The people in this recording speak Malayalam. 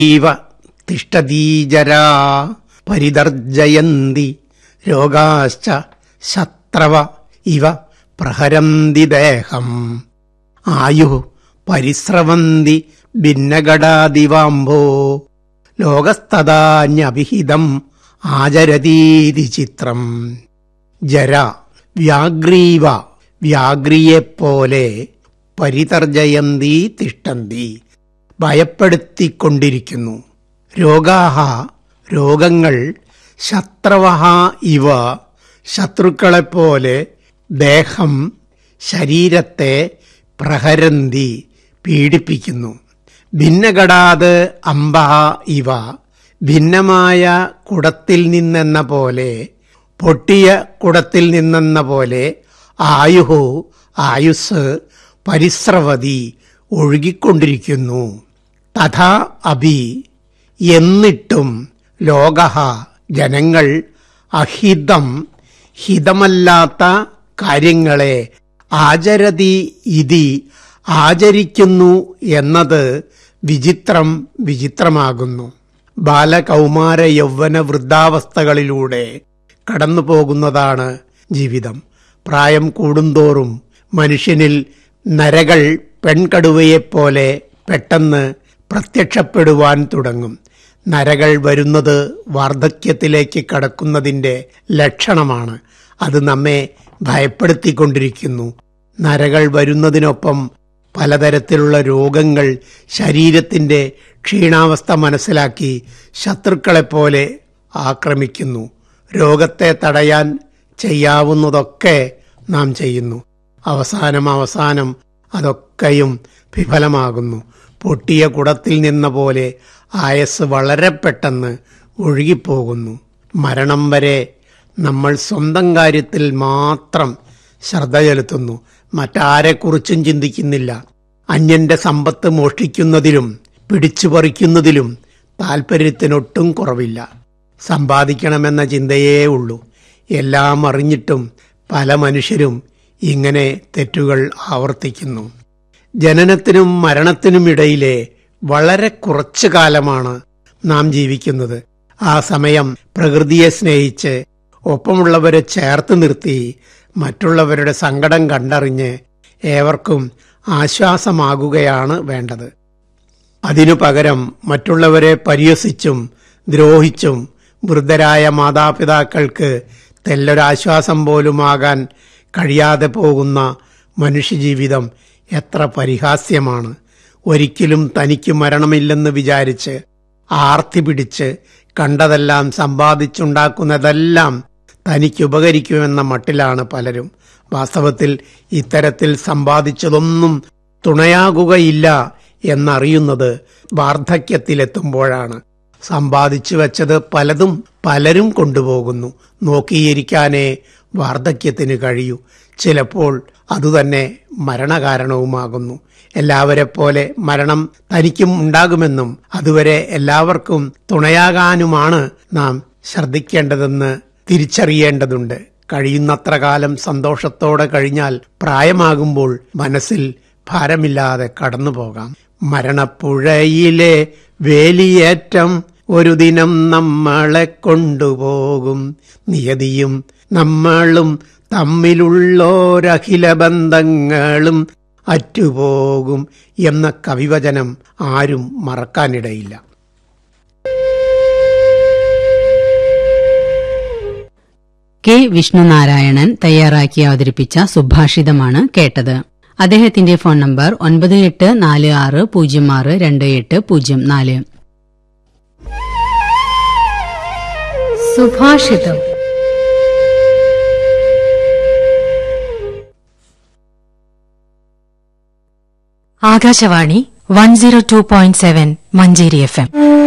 ഇവ തിഷ്ടതീജരാ പരിതർജയന്തി രോഗാശ്ച ശത്രവ ഇവ പ്രഹരന്തി ദേഹം ആയു പരിസ്രവന്തി ഭിന്നഗടാദിവാംഭോ ലോകസ്തദാന്യഭിഹിതം ആചരതീതി ചിത്രം ജര വ്യാഗ്രീവ വ്യാഗ്രിയെപ്പോലെ പരിതർജയന്തി തിഷ്ടന്തി ഭയപ്പെടുത്തിക്കൊണ്ടിരിക്കുന്നു രോഗാഹ രോഗങ്ങൾ ശത്രവഹ ഇവ ശത്രുക്കളെപ്പോലെ ദേഹം ശരീരത്തെ പ്രഹരന്തി പീഡിപ്പിക്കുന്നു ഭിന്നഘടാത് അമ്പ ഇവ ഭിന്നമായ കുടത്തിൽ നിന്നെന്ന പോലെ പൊട്ടിയ കുടത്തിൽ നിന്നെന്ന പോലെ ആയുഹു ആയുസ് പരിസ്രവതി ഒഴുകിക്കൊണ്ടിരിക്കുന്നു തഥാ അഭി എന്നിട്ടും ലോക ജനങ്ങൾ അഹിതം ഹിതമല്ലാത്ത കാര്യങ്ങളെ ആചരതി ഇതി ആചരിക്കുന്നു എന്നത് വിചിത്രം വിചിത്രമാകുന്നു ബാലകൗമാര യൗവന വൃദ്ധാവസ്ഥകളിലൂടെ കടന്നു പോകുന്നതാണ് ജീവിതം പ്രായം കൂടുന്തോറും മനുഷ്യനിൽ നരകൾ പെൺകടുവയെപ്പോലെ പെട്ടെന്ന് പ്രത്യക്ഷപ്പെടുവാൻ തുടങ്ങും നരകൾ വരുന്നത് വാർദ്ധക്യത്തിലേക്ക് കടക്കുന്നതിന്റെ ലക്ഷണമാണ് അത് നമ്മെ ഭയപ്പെടുത്തിക്കൊണ്ടിരിക്കുന്നു നരകൾ വരുന്നതിനൊപ്പം പലതരത്തിലുള്ള രോഗങ്ങൾ ശരീരത്തിന്റെ ക്ഷീണാവസ്ഥ മനസ്സിലാക്കി ശത്രുക്കളെപ്പോലെ ആക്രമിക്കുന്നു രോഗത്തെ തടയാൻ ചെയ്യാവുന്നതൊക്കെ നാം ചെയ്യുന്നു അവസാനം അവസാനം അതൊക്കെയും വിഫലമാകുന്നു പൊട്ടിയ കുടത്തിൽ നിന്ന പോലെ ആയസ് വളരെ പെട്ടെന്ന് ഒഴുകിപ്പോകുന്നു മരണം വരെ നമ്മൾ സ്വന്തം കാര്യത്തിൽ മാത്രം ശ്രദ്ധ ചെലുത്തുന്നു മറ്റാരെക്കുറിച്ചും ചിന്തിക്കുന്നില്ല അന്യന്റെ സമ്പത്ത് മോഷ്ടിക്കുന്നതിലും പിടിച്ചു പറിക്കുന്നതിലും താല്പര്യത്തിനൊട്ടും കുറവില്ല സമ്പാദിക്കണമെന്ന ചിന്തയേ ഉള്ളൂ എല്ലാം അറിഞ്ഞിട്ടും പല മനുഷ്യരും ഇങ്ങനെ തെറ്റുകൾ ആവർത്തിക്കുന്നു ജനനത്തിനും മരണത്തിനും ഇടയിലെ വളരെ കുറച്ചു കാലമാണ് നാം ജീവിക്കുന്നത് ആ സമയം പ്രകൃതിയെ സ്നേഹിച്ച് ഒപ്പമുള്ളവരെ ചേർത്ത് നിർത്തി മറ്റുള്ളവരുടെ സങ്കടം കണ്ടറിഞ്ഞ് ഏവർക്കും ആശ്വാസമാകുകയാണ് വേണ്ടത് അതിനു പകരം മറ്റുള്ളവരെ പരിഹസിച്ചും ദ്രോഹിച്ചും വൃദ്ധരായ മാതാപിതാക്കൾക്ക് തെല്ലൊരാശ്വാസം പോലുമാകാൻ കഴിയാതെ പോകുന്ന മനുഷ്യജീവിതം എത്ര പരിഹാസ്യമാണ് ഒരിക്കലും തനിക്ക് മരണമില്ലെന്ന് വിചാരിച്ച് ആർത്തി പിടിച്ച് കണ്ടതെല്ലാം സമ്പാദിച്ചുണ്ടാക്കുന്നതെല്ലാം തനിക്ക് ഉപകരിക്കുമെന്ന മട്ടിലാണ് പലരും വാസ്തവത്തിൽ ഇത്തരത്തിൽ സമ്പാദിച്ചതൊന്നും തുണയാകുകയില്ല എന്നറിയുന്നത് വാർദ്ധക്യത്തിലെത്തുമ്പോഴാണ് സമ്പാദിച്ചു വെച്ചത് പലതും പലരും കൊണ്ടുപോകുന്നു നോക്കിയിരിക്കാനേ വാർദ്ധക്യത്തിന് കഴിയൂ ചിലപ്പോൾ അതുതന്നെ മരണകാരണവുമാകുന്നു എല്ലാവരെ പോലെ മരണം തനിക്കും ഉണ്ടാകുമെന്നും അതുവരെ എല്ലാവർക്കും തുണയാകാനുമാണ് നാം ശ്രദ്ധിക്കേണ്ടതെന്ന് തിരിച്ചറിയേണ്ടതുണ്ട് കഴിയുന്നത്ര കാലം സന്തോഷത്തോടെ കഴിഞ്ഞാൽ പ്രായമാകുമ്പോൾ മനസ്സിൽ ഭാരമില്ലാതെ കടന്നു പോകാം മരണപ്പുഴയിലെ വേലിയേറ്റം ഒരു ദിനം നമ്മളെ കൊണ്ടുപോകും നിയതിയും നമ്മളും തമ്മിലുള്ളോരഖില ബന്ധങ്ങളും അറ്റുപോകും എന്ന കവിവചനം ആരും മറക്കാനിടയില്ല കെ വിഷ്ണുനാരായണൻ തയ്യാറാക്കി അവതരിപ്പിച്ച സുഭാഷിതമാണ് കേട്ടത് അദ്ദേഹത്തിന്റെ ഫോൺ നമ്പർ ഒൻപത് എട്ട് നാല് ആറ് പൂജ്യം ആറ് രണ്ട് എട്ട് പൂജ്യം നാല് സുഭാഷിതം Akashvani one zero two point seven Manjeri F M